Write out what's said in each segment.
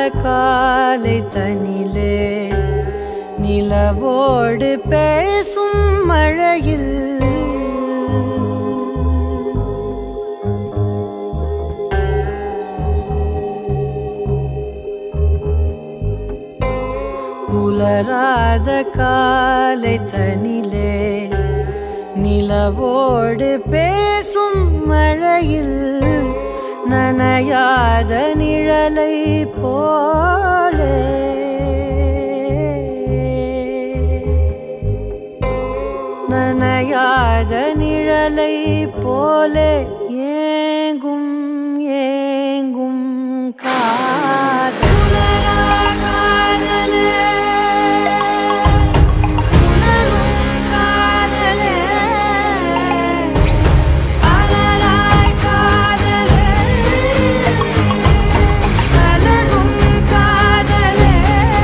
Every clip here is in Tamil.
காலை தனிலே நிலவோடு பேசும் மழையில் புலராத காலை தனிலே நிலவோடு பேசும் மழையில் நனையாத நிழலை போலே நனையாத நிழலை போலே ஏங்கும் ஏங்கும் காதலரா காதலே உணரும் காதலே அலராய் காதலே அலரும் காதலே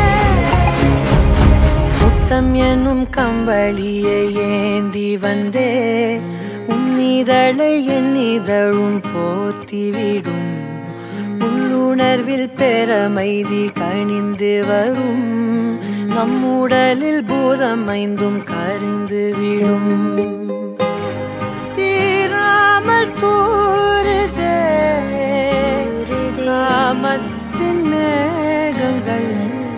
முத்தம் என்னும் கம்பளியை ஏந்தி வந்தே உன்னிதழை என் இதழும் போர்த்திவிடும் உள்ளுணர்வில் பெறமைதி கணிந்து வரும் நம்முடலில் பூதம் ஐந்தும் கரிந்து விடும் தீராமல் தூருதே காமத்தின் மேகங்கள்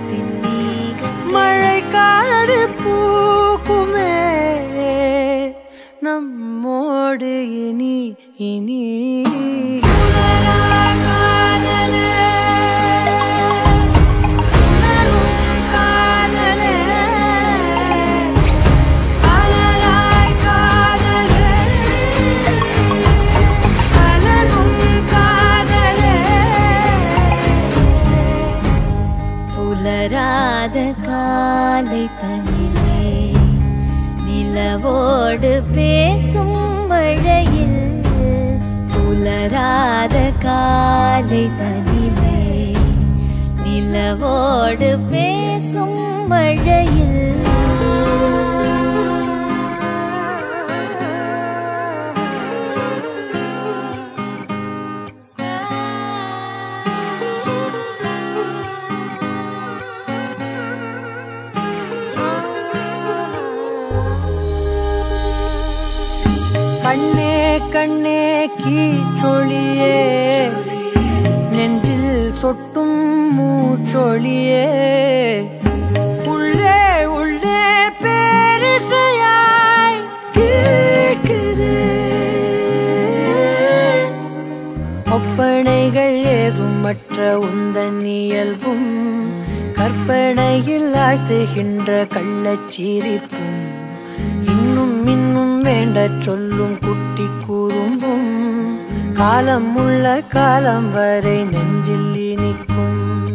மழை காடு பூக்குமே நம்மோடு இனி இனி உணரா காதலே, உணரும் காதலே, அலராய் காதலே, அலரும் காதலே புலராத காலை தனிலே நிலவோடு பேசும் மழையில் புலராத காலை தனிலே நிலவோடு பேசும் மழையில் கண்ணே கண்ணே கீச்சொழியே நெஞ்சில் சொட்டும் மூச்சொழியே உள்ளே உள்ளே பேரிசையாய் கேட்குது ஒப்பனைகள் ஏதும் மற்ற உந்தன் இயல்பும் கற்பனையில் ஆழ்த்துகின்ற கள்ளச்சிரிப்பும் இன்னும் இன்னும் வேண்டச் சொல்லும் குட்டி கூறும்பும் காலம் உள்ள காலம் வரை நெஞ்சில் இனிக்கும்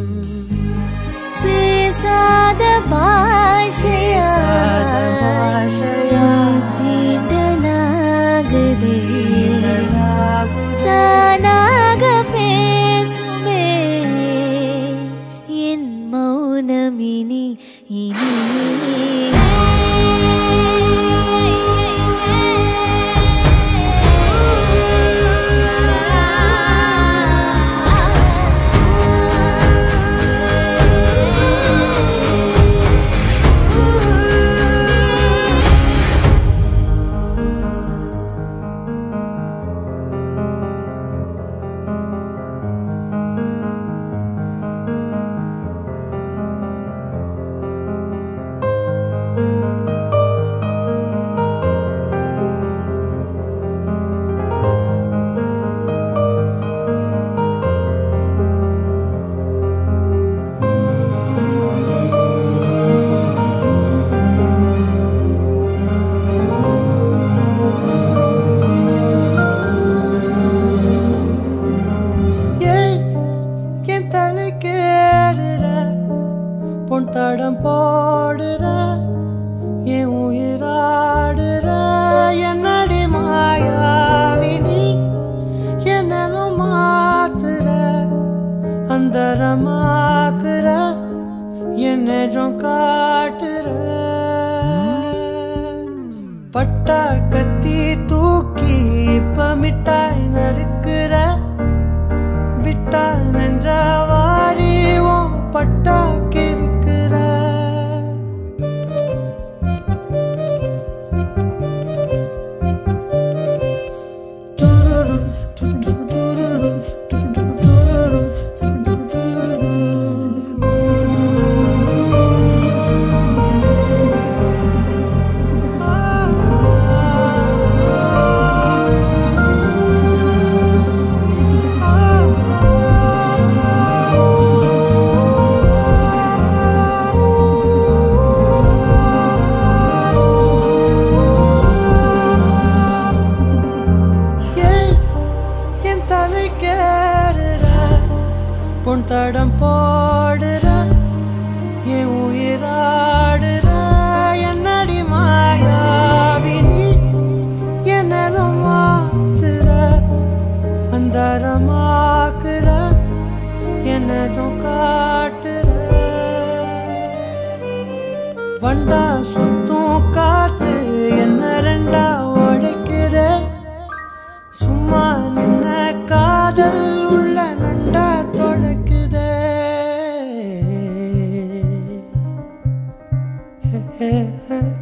பேசாத பாஷையா பேசாத பாஷையா தீண்டலாகுதே தானாக பேசுமே என் மௌனமினி இனி ஏய் என் தலைக்கேறுற பொன் தடம் போடுற என் உயிராடுற என்னடி மாயாவினி என்னலும் மாத்துற அந்தரமாக்குற என்ன நெஜம் காட்டுற பட்டா கத்தி தூக்கி இப்ப மிட்டாய் நறுக்குற விட்டா நெஞ்ச வாரி உன் வண்டா சுத்தும் காத்து என்ன ரெண்டா உடைக்கிற சும்மா நின்ன காதல் உள்ள நண்டா தொடக்குதே ஹே, ஹே, ஹே.